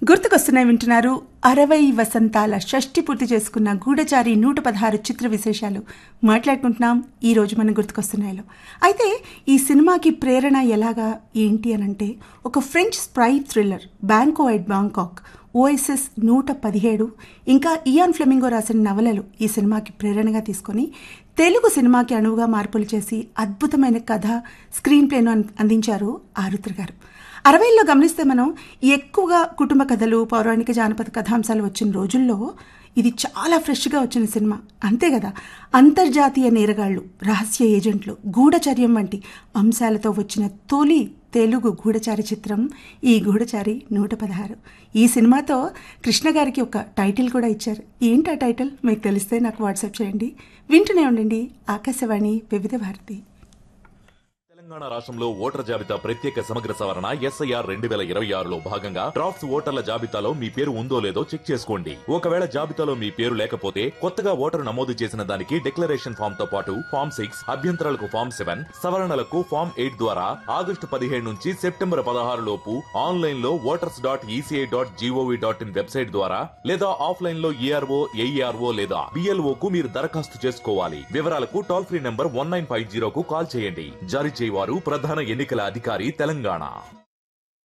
గుర్తుకొస్తున్నాయి వింటున్నారు అరవై వసంతాల షష్ఠి పూర్తి చేసుకున్న గూఢచారి నూట పదహారు చిత్ర విశేషాలు మాట్లాడుకుంటున్నాం ఈ రోజు మనం గుర్తుకొస్తున్నాయిలో అయితే ఈ సినిమాకి ప్రేరణ ఎలాగా ఏంటి అని అంటే ఒక French spy thriller Banco at Bangkok OSS నూట పదిహేడు ఇంకా ఇయాన్ ఫ్లెమింగో రాసిన నవలలు ఈ సినిమాకి ప్రేరణగా తీసుకొని తెలుగు సినిమాకి అణువుగా మార్పులు చేసి అద్భుతమైన కథ స్క్రీన్ ప్లేను అన్- అందించారు ఆరుద్ర గారు అరవైల్లో గమనిస్తే మనం ఎక్కువగా కుటుంబ కథలు పౌరాణిక జానపద కథాంశాలు వచ్చిన రోజుల్లో ఇది చాలా ఫ్రెష్గా వచ్చిన సినిమా అంతే కదా అంతర్జాతీయ నేరగాళ్లు రహస్య ఏజెంట్లు గూఢచర్యం వంటి అంశాలతో వచ్చిన తొలి తెలుగు గూఢచారి చిత్రం ఈ గూఢచారి నూట పదహారు ఈ సినిమాతో కృష్ణ గారికి ఒక టైటిల్ కూడా ఇచ్చారు ఏంటి ఆ టైటిల్ మీకు తెలిస్తే నాకు వాట్సాప్ చేయండి వింటూనే ఉండండి ఆకాశవాణి వివిధ భారతి తెలంగాణ రాష్ట్రంలో ఓటర్ జాబితా ప్రత్యేక సమగ్ర సవరణ ఎస్ఐఆర్ రెండు వేల ఇరవై ఆరులో భాగంగా డ్రాఫ్ట్స్ ఓటర్ల జాబితాలో మీ పేరు ఉందో లేదో చెక్ చేసుకోండి ఒకవేళ జాబితాలో మీ పేరు లేకపోతే కొత్తగా ఓటరు నమోదు చేసిన దానికి డిక్లరేషన్ ఫామ్ తో పాటు ఫామ్ సిక్స్ అభ్యంతరాలకు ఫామ్ సెవెన్ సవరణలకు ఫామ్ ఎయిట్ ద్వారా ఆగస్టు పదిహేడు నుంచి సెప్టెంబర్ పదహారు లోపు ఆన్లైన్ లో voters dot ECI dot GOV dot in website ద్వారా లేదా ఆఫ్లైన్ లో ఏఆర్ఓ ఏఈఆర్ఓ లేదా బిఎల్ఓ కు మీరు దరఖాస్తు చేసుకోవాలి వివరాలకు toll free number one nine five జీరోకు కాల్ చేయండి జారీ చేయవారు ప్రధాన ఎన్నికల అధికారి తెలంగాణ